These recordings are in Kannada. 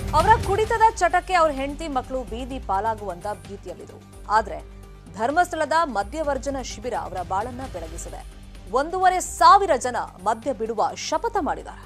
ಅವರ ಕುಡಿತದ ಚಟಕ್ಕೆ ಅವ್ರ ಹೆಂಡತಿ ಮಕ್ಕಳು ಬೀದಿ ಪಾಲಾಗುವಂತ ಭೀತಿಯಲ್ಲಿದ್ರು ಆದ್ರೆ ಧರ್ಮಸ್ಥಳದ ಮದ್ಯವರ್ಜನ ಶಿಬಿರ ಅವರ ಬಾಳನ್ನ ಬೆಳಗಿಸಿದೆ ಒಂದೂವರೆ ಸಾವಿರ ಜನ ಮದ್ಯ ಬಿಡುವ ಶಪಥ ಮಾಡಿದ್ದಾರೆ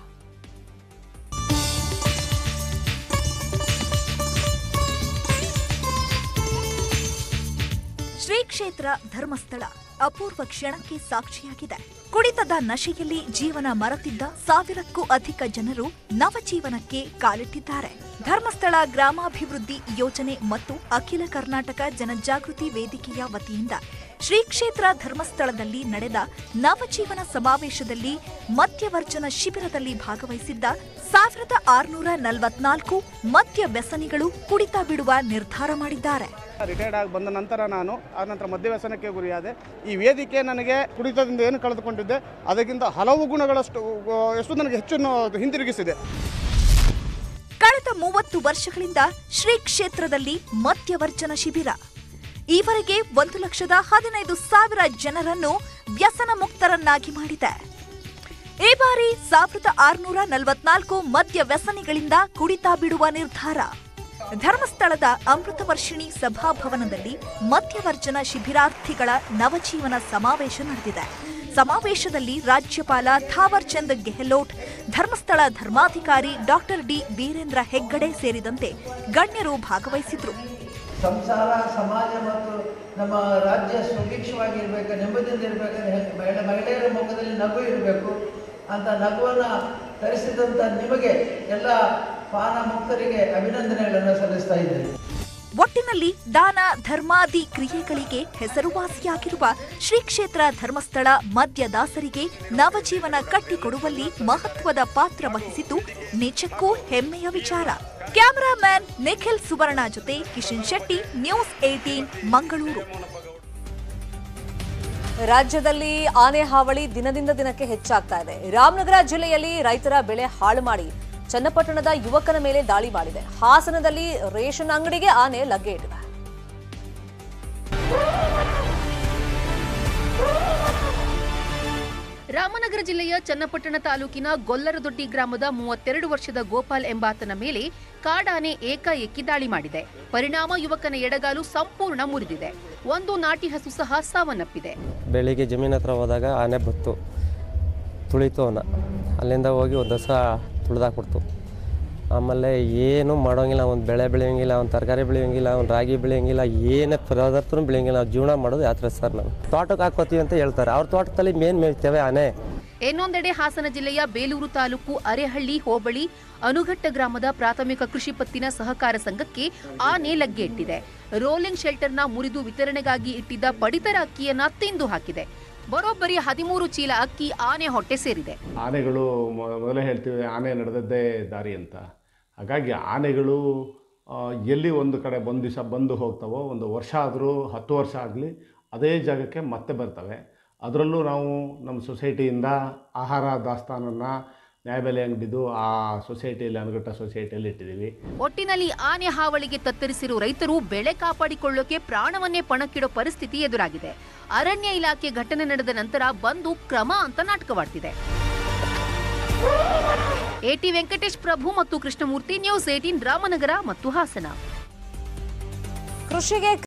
ಶ್ರೀ ಕ್ಷೇತ್ರ ಧರ್ಮಸ್ಥಳ ಅಪೂರ್ವ ಕ್ಷಣಕ್ಕೆ ಸಾಕ್ಷಿಯಾಗಿದೆ ಕುಡಿತದ ನಶೆಯಲ್ಲಿ ಜೀವನ ಮರೆತಿದ್ದ ಸಾವಿರಕ್ಕೂ ಅಧಿಕ ಜನರು ನವಜೀವನಕ್ಕೆ ಕಾಲಿಟ್ಟಿದ್ದಾರೆ ಧರ್ಮಸ್ಥಳ ಗ್ರಾಮಾಭಿವೃದ್ಧಿ ಯೋಜನೆ ಮತ್ತು ಅಖಿಲ ಕರ್ನಾಟಕ ಜನಜಾಗೃತಿ ವೇದಿಕೆಯ ವತಿಯಿಂದ ಶ್ರೀ ಕ್ಷೇತ್ರ ಧರ್ಮಸ್ಥಳದಲ್ಲಿ ನಡೆದ ನವಜೀವನ ಸಮಾವೇಶದಲ್ಲಿ ಮದ್ಯವರ್ಜನ ಶಿಬಿರದಲ್ಲಿ ಭಾಗವಹಿಸಿದ್ದ ಸಾವಿರದ ಆರುನೂರ ನಲವತ್ನಾಲ್ಕು ಮದ್ಯ ವ್ಯಸನಿಗಳು ಕುಡಿತ ಬಿಡುವ ನಿರ್ಧಾರ ಮಾಡಿದ್ದಾರೆ ರಿಟೈರ್ಡ್ ಆಗಿ ಬಂದ ನಂತರ ನಾನು ಆ ನಂತರ ಮದ್ಯವ್ಯಸನಕ್ಕೆ ಗುರಿಯಾದೆ ಈ ವೇದಿಕೆ ನನಗೆ ಕುಡಿತದಿಂದ ಏನು ಕಳೆದುಕೊಂಡಿದ್ದೆ ಅದಕ್ಕಿಂತ ಹಲವು ಗುಣಗಳಷ್ಟು ಆ, ಎಷ್ಟು ನನಗೆ ಹೆಚ್ಚನ್ನು ಹಿಂದಿರುಗಿಸಿದೆ ಕಳೆದ ಮೂವತ್ತು ವರ್ಷಗಳಿಂದ ಶ್ರೀ ಕ್ಷೇತ್ರದಲ್ಲಿ ಮದ್ಯವರ್ಜನ ಶಿಬಿರ ಈವರೆಗೆ ಒಂದು ಲಕ್ಷದ ಹದಿನೈದು ಸಾವಿರ ಜನರನ್ನು ವ್ಯಸನ ಮುಕ್ತರನ್ನಾಗಿ ಮಾಡಿದೆ ಈ ಬಾರಿ ಸಾವಿರದ ಆರುನೂರ ನಲವತ್ನಾಲ್ಕು ಮದ್ಯ ವ್ಯಸನಿಗಳಿಂದ ಕುಡಿತ ಬಿಡುವ ನಿರ್ಧಾರ ಧರ್ಮಸ್ಥಳದ ಅಮೃತ ವರ್ಷಿಣಿ ಸಭಾಭವನದಲ್ಲಿ ಮದ್ಯವರ್ಜನ ಶಿಬಿರಾರ್ಥಿಗಳ ನವಜೀವನ ಸಮಾವೇಶ ನಡೆದಿದೆ ಸಮಾವೇಶದಲ್ಲಿ ರಾಜ್ಯಪಾಲ ಥಾವರ್ ಚಂದ್ ಗೆಹ್ಲೋಟ್ ಧರ್ಮಸ್ಥಳ ಧರ್ಮಾಧಿಕಾರಿ ಡಾಕ್ಟರ್ ಡಿ ವೀರೇಂದ್ರ ಹೆಗ್ಗಡೆ ಸೇರಿದಂತೆ ಗಣ್ಯರು ಭಾಗವಹಿಸಿದ್ರು ಸಂಸಾರ ಸಮಾಜ ಮತ್ತು ನಮ್ಮ ರಾಜ್ಯ ಸುಭಿಕ್ಷವಾಗಿರ್ಬೇಕು ನೆಮ್ಮದಿಯಿಂದ ಇರಬೇಕಂದ್ರೆ ಮಹಿಳೆ ಮಹಿಳೆಯರ ಮುಖದಲ್ಲಿ ನಗು ಇರಬೇಕು ಅಂತ ನಗುವನ್ನು ತರಿಸಿದಂಥ ನಿಮಗೆ ಎಲ್ಲ ಪಾನ ಮುಕ್ತರಿಗೆ ಅಭಿನಂದನೆಗಳನ್ನು ಸಲ್ಲಿಸ್ತಾ ಇದ್ದೇನೆ ಒಟ್ಟಿನಲ್ಲಿ ದಾನ ಧರ್ಮಾದಿ ಕ್ರಿಯೆಗಳಿಗೆ ಹೆಸರುವಾಸಿಯಾಗಿರುವ ಶ್ರೀ ಕ್ಷೇತ್ರ ಧರ್ಮಸ್ಥಳ ಮದ್ಯದಾಸರಿಗೆ ನವಜೀವನ ಕಟ್ಟಿಕೊಡುವಲ್ಲಿ ಮಹತ್ವದ ಪಾತ್ರ ವಹಿಸಿದ್ದು ನಿಜಕ್ಕೂ ಹೆಮ್ಮೆಯ ವಿಚಾರ ಕ್ಯಾಮರಾಮ್ಯಾನ್ ನಿಖಿಲ್ ಸುವರ್ಣ ಜೊತೆ ಕಿಶನ್ ಶೆಟ್ಟಿ ನ್ಯೂಸ್ ಏಟೀನ್ ಮಂಗಳೂರು ರಾಜ್ಯದಲ್ಲಿ ಆನೆ ಹಾವಳಿ ದಿನದಿಂದ ದಿನಕ್ಕೆ ಹೆಚ್ಚಾಗ್ತಾ ಇದೆ ರಾಮನಗರ ಜಿಲ್ಲೆಯಲ್ಲಿ ರೈತರ ಬೆಳೆ ಹಾಳು ಮಾಡಿ ಚನ್ನಪಟ್ಟಣದ ಯುವಕನ ಮೇಲೆ ದಾಳಿ ಮಾಡಿದೆ ಹಾಸನದಲ್ಲಿ ರೇಷನ್ ಅಂಗಡಿಗೆ ಆನೆ ಲಗ್ಗೆ ಇಟ್ಟಿದೆ ರಾಮನಗರ ಜಿಲ್ಲೆಯ ಚನ್ನಪಟ್ಟಣ ತಾಲೂಕಿನ ಗೊಲ್ಲರದೊಡ್ಡಿ ಗ್ರಾಮದ ಮೂವತ್ತೆರಡು ವರ್ಷದ ಗೋಪಾಲ್ ಎಂಬಾತನ ಮೇಲೆ ಕಾಡಾನೆ ಏಕಾಏಕಿ ದಾಳಿ ಮಾಡಿದೆ ಪರಿಣಾಮ ಯುವಕನ ಎಡಗಾಲು ಸಂಪೂರ್ಣ ಮುರಿದಿದೆ ಒಂದು ನಾಟಿ ಹಸು ಸಹ ಸಾವನ್ನಪ್ಪಿದೆ ಬೆಳಿಗ್ಗೆ ಜಮೀನ್ ಹತ್ರ ಹೋದಾಗ ಆನೆ ಬತ್ತು ತುಳಿತು ಅವನ ಅಲ್ಲಿಂದ ಹೋಗಿ ಒಂದು ದಿವಸ ತುಳಿದಾಕ್ಬಿಡ್ತು ಆಮೇಲೆ ಏನು ಮಾಡೋಂಗಿಲ್ಲ ಒಂದು ಬೆಳೆ ಬೆಳೆಯೋಂಗಿಲ್ಲ ಒಂದು ತರಕಾರಿ ಬೆಳೆಯೋಂಗಿಲ್ಲ ಒಂದು ರಾಗಿ ಬೆಳೆಯೋಂಗಿಲ್ಲ ಏನೇ ಪದಾರ್ಥನೂ ಬೆಳೆಯೋಂಗಿಲ್ಲ ನಾವು ಜೀವನ ಮಾಡೋದು ಯಾತ್ರೆ ಸರ್ ನಾವು ತೋಟಕ್ಕೆ ಹಾಕೋತೀವಿ ಅಂತ ಹೇಳ್ತಾರೆ ಅವ್ರ ತೋಟದಲ್ಲಿ ಮೇನ್ ಮೇಯ್ತೇವೆ ಆನೆ ಇನ್ನೊಂದೆಡೆ ಹಾಸನ ಜಿಲ್ಲೆಯ ಬೇಲೂರು ತಾಲೂಕು ಅರೆಹಳ್ಳಿ ಹೋಬಳಿ ಅನುಘಟ್ಟ ಗ್ರಾಮದ ಪ್ರಾಥಮಿಕ ಕೃಷಿ ಪತ್ತಿನ ಸಹಕಾರ ಸಂಘಕ್ಕೆ ಆನೆ ಲಗ್ಗೆ ಇಟ್ಟಿದೆ ರೋಲಿಂಗ್ ಶೆಲ್ಟರ್ನ ಮುರಿದು ವಿತರಣೆಗಾಗಿ ಇಟ್ಟಿದ್ದ ಪಡಿತರ ಅಕ್ಕಿಯನ್ನ ತಿಂದು ಹಾಕಿದೆ ಬರೋಬ್ಬರಿ ಹದಿಮೂರು ಚೀಲ ಅಕ್ಕಿ ಆನೆ ಹೊಟ್ಟೆ ಸೇರಿದೆ ಆನೆಗಳು ಮೊ- ಮೊದಲೇ ಹೇಳ್ತೀವಿ ಆನೆ ನಡೆದದ್ದೇ ದಾರಿ ಅಂತ ಹಾಗಾಗಿ ಆನೆಗಳು ಆ, ಎಲ್ಲಿ ಒಂದು ಕಡೆ ಒಂದು ದಿವಸ ಬಂದು ಹೋಗ್ತಾವೋ ಒಂದು ವರ್ಷ ಆದರೂ ಹತ್ತು ವರ್ಷ ಆಗಲಿ ಅದೇ ಜಾಗಕ್ಕೆ ಮತ್ತೆ ಬರ್ತವೆ ಅದರಲ್ಲೂ ನಾವು ನಮ್ಮ ಸೊಸೈಟಿಯಿಂದ ಆಹಾರ ದಾಸ್ತಾನನ್ನು ನ್ಯಾಯಬೆಲೆ ಅಂಗಡಿದು ಆ ಸೊಸೈಟಿಯಲ್ಲಿ ಅನುಗಟ್ಟ ಸೊಸೈಟಿಯಲ್ಲಿ ಇಟ್ಟಿದ್ದೀವಿ ಒಟ್ಟಿನಲ್ಲಿ ಆನೆ ಹಾವಳಿಗೆ ತತ್ತರಿಸಿರುವ ರೈತರು ಬೆಳೆ ಕಾಪಾಡಿಕೊಳ್ಳೋಕೆ ಪ್ರಾಣವನ್ನೇ ಪಣಕ್ಕಿಡೋ ಪರಿಸ್ಥಿತಿ ಎದುರಾಗಿದೆ ಅರಣ್ಯ ಇಲಾಖೆ ಘಟನೆ ನಡೆದ ನಂತರ ಬಂದು ಕ್ರಮ ಅಂತ ನಾಟಕವಾಡ್ತಿದೆ ಎಟಿ ವೆಂಕಟೇಶ್ ಪ್ರಭು ಮತ್ತು ಕೃಷ್ಣಮೂರ್ತಿ ನ್ಯೂಸ್ ಏಟೀನ್ ರಾಮನಗರ ಮತ್ತು ಹಾಸನ ಕೃಷಿಗೆ